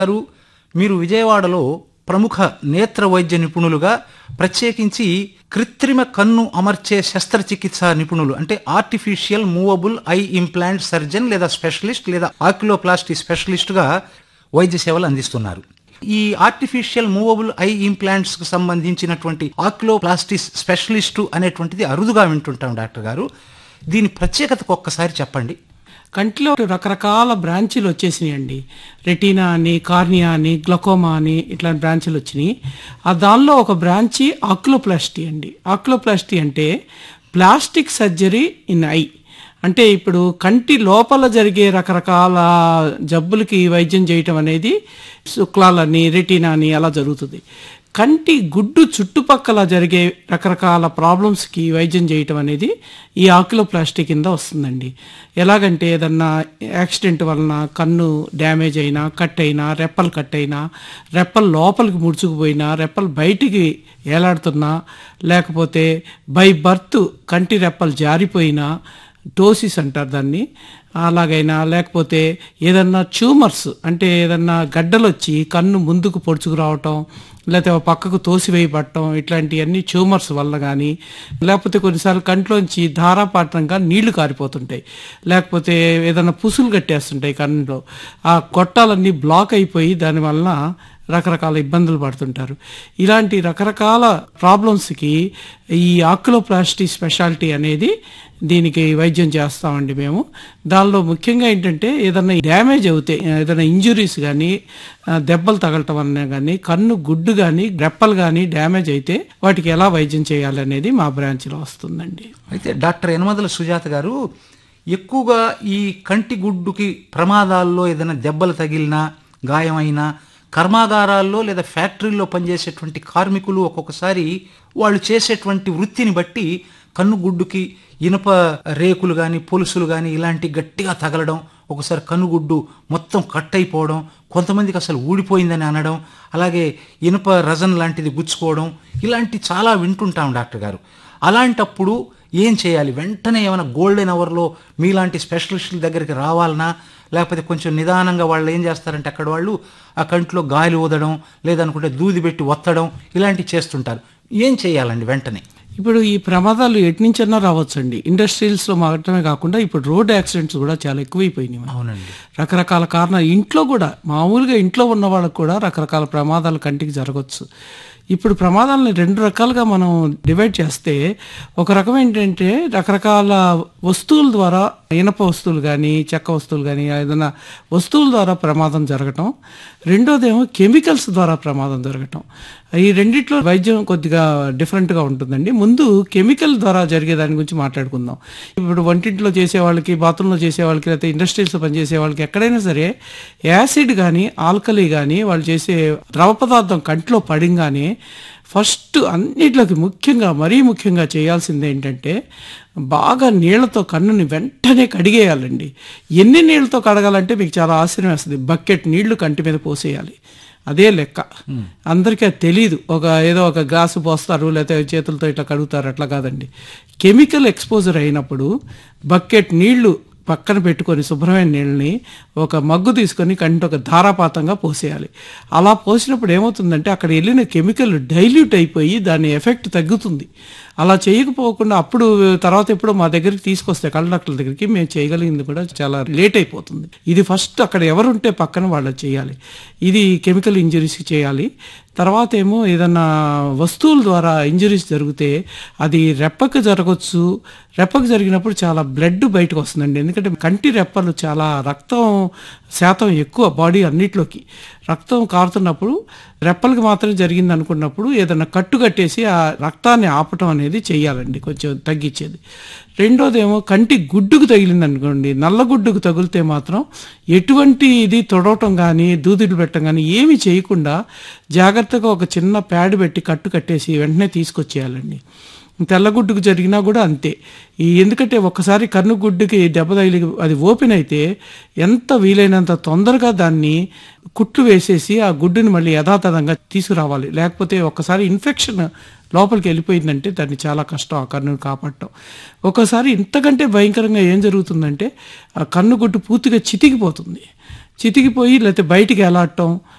గారు మీరు విజయవాడలో ప్రముఖ నేత్ర వైద్య నిపుణులుగా ప్రత్యేకించి కృత్రిమ కన్ను అమర్చే శస్త్రచికిత్స నిపుణులు అంటే artificial movable eye implant surgeon లేదా స్పెషలిస్ట్ లేదా ఆక్యులోప్లాస్టీ స్పెషలిస్ట్గా వైద్య సేవలు అందిస్తున్నారు ఈ ఆర్టిఫిషియల్ మూవబుల్ ఐ ఇంప్లాంట్స్ కు సంబంధించినటువంటి ఆక్యులోప్లాస్టిస్ స్పెషలిస్టు అనేటువంటిది అరుదుగా వింటుంటాం డాక్టర్ గారు దీని ప్రత్యేకతకు ఒక్కసారి చెప్పండి కంటిలో రకరకాల బ్రాంచీలు వచ్చేసినాయండి రెటీనా అని కార్నియా అని గ్లకోమా అని ఇట్లాంటి బ్రాంచీలు వచ్చినాయి ఆ దానిలో ఒక బ్రాంచి ఆక్లోప్లాస్టీ అండి ఆక్లోప్లాస్టీ అంటే ప్లాస్టిక్ సర్జరీ ఇన్ ఐ అంటే ఇప్పుడు కంటి లోపల జరిగే రకరకాల జబ్బులకి వైద్యం చేయటం అనేది శుక్లాలని రెటీనా అని అలా జరుగుతుంది కంటి గుడ్డు చుట్టుపక్కల జరిగే రకరకాల ప్రాబ్లమ్స్కి వైద్యం చేయటం అనేది ఈ ఆక్యులోప్లాస్టీ కింద వస్తుందండి ఎలాగంటే ఏదన్నా యాక్సిడెంట్ వలన కన్ను డ్యామేజ్ అయినా కట్ అయినా రెప్పలు కట్ అయినా రెప్పలు లోపలికి ముడుచుకుపోయినా రెప్పలు బయటికి ఏలాడుతున్నా లేకపోతే బై బర్త్ కంటి రెప్పలు జారిపోయినా టోసిస్ అంటారు దాన్ని అలాగైనా లేకపోతే ఏదన్నా ట్యూమర్స్ అంటే ఏదన్నా గడ్డలు వచ్చి కన్ను ముందుకు పొడుచుకు రావటం లేకపోతే ఒక పక్కకు తోసివేయబడటం ఇట్లాంటివన్నీ ట్యూమర్స్ వల్ల కానీ లేకపోతే కొన్నిసార్లు కంట్లోంచి ధారాపాత్రంగా నీళ్లు కారిపోతుంటాయి లేకపోతే ఏదైనా పుసులు కట్టేస్తుంటాయి కన్నులో ఆ గొట్టాలన్నీ బ్లాక్ అయిపోయి దానివల్ల రకరకాల ఇబ్బందులు పడుతుంటారు ఇలాంటి రకరకాల ప్రాబ్లమ్స్కి ఈ ఆక్యులోప్లాస్టీ స్పెషాలిటీ అనేది దీనికి వైద్యం చేస్తామండి మేము దానిలో ముఖ్యంగా ఏంటంటే ఏదైనా డ్యామేజ్ అవుతే ఏదైనా ఇంజురీస్ కానీ దెబ్బలు తగలటం వలన కానీ కన్ను గుడ్డు కానీ రెప్పలు కానీ డ్యామేజ్ అయితే వాటికి ఎలా వైద్యం చేయాలి అనేది మా బ్రాంచ్లో వస్తుందండి అయితే డాక్టర్ యనమదల సుజాత గారు ఎక్కువగా ఈ కంటి గుడ్డుకి ప్రమాదాల్లో ఏదైనా దెబ్బలు తగిలినా గాయమైనా కర్మాగారాల్లో లేదా ఫ్యాక్టరీల్లో పనిచేసేటువంటి కార్మికులు ఒక్కొక్కసారి వాళ్ళు చేసేటువంటి వృత్తిని బట్టి కన్నుగుడ్డుకి ఇనుప రేకులు కానీ పొలుసులు కానీ ఇలాంటి గట్టిగా తగలడం ఒకసారి కన్నుగుడ్డు మొత్తం కట్ అయిపోవడం కొంతమందికి అసలు ఊడిపోయిందని అనడం అలాగే ఇనుప రజన్ లాంటిది గుచ్చుకోవడం ఇలాంటి చాలా వింటుంటాం డాక్టర్ గారు అలాంటప్పుడు ఏం చేయాలి వెంటనే ఏమైనా గోల్డెన్ అవర్లో మీలాంటి స్పెషలిస్టుల దగ్గరికి రావాలనా లేకపోతే కొంచెం నిదానంగా వాళ్ళు ఏం చేస్తారంటే అక్కడ వాళ్ళు ఆ కంట్లో గాలి ఊదడం లేదనుకుంటే దూది పెట్టి ఒత్తడం ఇలాంటివి చేస్తుంటారు ఏం చేయాలండి వెంటనే ఇప్పుడు ఈ ప్రమాదాలు ఎటు నుంచన్నా రావచ్చండి ఇండస్ట్రియల్స్లో మాత్రమే కాకుండా ఇప్పుడు రోడ్ యాక్సిడెంట్స్ కూడా చాలా ఎక్కువైపోయినాయి మనకి. అవునండి రకరకాల కారణాలు ఇంట్లో కూడా మామూలుగా ఇంట్లో ఉన్న వాళ్ళకు కూడా రకరకాల ప్రమాదాలు కంటికి జరగవచ్చు ఇప్పుడు ప్రమాదాలను రెండు రకాలుగా మనం డివైడ్ చేస్తే ఒక రకం ఏంటంటే రకరకాల వస్తువుల ద్వారా ఇనప వస్తువులు కానీ చెక్క వస్తువులు కానీ ఏదైనా వస్తువుల ద్వారా ప్రమాదం జరగటం రెండోదేమో కెమికల్స్ ద్వారా ప్రమాదం జరగటం ఈ రెండిట్లో వైద్యం కొద్దిగా డిఫరెంట్గా ఉంటుందండి ముందు కెమికల్ ద్వారా జరిగే దాని గురించి మాట్లాడుకుందాం ఇప్పుడు వంటింట్లో చేసే వాళ్ళకి బాత్రూంలో చేసే వాళ్ళకి లేకపోతే ఇండస్ట్రీస్లో పనిచేసే వాళ్ళకి ఎక్కడైనా సరే యాసిడ్ కానీ ఆల్కలీ కానీ వాళ్ళు చేసే ద్రవ పదార్థం కంట్లో పడింగానే ఫస్ట్ అన్నిట్లోకి ముఖ్యంగా మరీ ముఖ్యంగా చేయాల్సింది ఏంటంటే బాగా నీళ్లతో కన్నుని వెంటనే కడిగేయాలండి ఎన్ని నీళ్ళతో కడగాలంటే మీకు చాలా ఆశ్చర్యం వేస్తుంది బకెట్ నీళ్లు కంటి మీద పోసేయాలి అదే లెక్క అందరికీ అది తెలియదు ఒక ఏదో ఒక గ్లాసు పోస్తారు లేకపోతే చేతులతో ఇట్లా కడుగుతారు అట్లా కాదండి కెమికల్ ఎక్స్పోజర్ అయినప్పుడు బకెట్ నీళ్లు పక్కన పెట్టుకొని శుభ్రమైన నీళ్ళని ఒక మగ్గు తీసుకొని కంటి ఒక ధారాపాతంగా పోసేయాలి అలా పోసినప్పుడు ఏమవుతుందంటే అక్కడ వెళ్ళిన కెమికల్ డైల్యూట్ అయిపోయి దాని ఎఫెక్ట్ తగ్గుతుంది అలా చేయకపోకుండా అప్పుడు తర్వాత ఎప్పుడో మా దగ్గరికి తీసుకొస్తే కళ్ళ డాక్టర్ల దగ్గరికి మేము చేయగలిగింది కూడా చాలా లేట్ అయిపోతుంది ఇది ఫస్ట్ అక్కడ ఎవరుంటే పక్కన వాళ్ళు చేయాలి ఇది కెమికల్ ఇంజరీస్కి చేయాలి తర్వాత ఏమో ఏదన్నా వస్తువుల ద్వారా ఇంజరీస్ జరిగితే అది రెప్పకు జరగవచ్చు రెప్పకు జరిగినప్పుడు చాలా బ్లడ్ బయటకు వస్తుందండి ఎందుకంటే కంటి రెప్పలు చాలా రక్తం శాతం ఎక్కువ బాడీ అన్నిట్లోకి రక్తం కారుతున్నప్పుడు రెప్పలకి మాత్రం జరిగింది అనుకున్నప్పుడు ఏదైనా కట్టు కట్టేసి ఆ రక్తాన్ని ఆపటం అనేది చేయాలండి కొంచెం తగ్గించేది రెండోదేమో కంటి గుడ్డుకు తగిలింది అనుకోండి నల్లగుడ్డుకు తగిలితే మాత్రం ఎటువంటి ఇది తొడవటం కానీ దూదులు పెట్టడం కానీ ఏమి చేయకుండా జాగ్రత్తగా ఒక చిన్న ప్యాడ్ పెట్టి కట్టు కట్టేసి వెంటనే తీసుకొచ్చేయాలండి తెల్లగుడ్డుకు జరిగినా కూడా అంతే ఈ ఎందుకంటే ఒక్కసారి కన్నుగుడ్డుకి దెబ్బ తగిలి అది ఓపెన్ అయితే ఎంత వీలైనంత తొందరగా దాన్ని కుట్లు వేసేసి ఆ గుడ్డుని మళ్ళీ యథాతథంగా తీసుకురావాలి లేకపోతే ఒక్కసారి ఇన్ఫెక్షన్ లోపలికి వెళ్ళిపోయిందంటే దాన్ని చాలా కష్టం ఆ కన్నును కాపాడటం ఒకసారి ఇంతకంటే భయంకరంగా ఏం జరుగుతుందంటే ఆ కన్నుగుడ్డు పూర్తిగా చితికిపోతుంది చితికిపోయి లేకపోతే బయటికి ఎలాడటం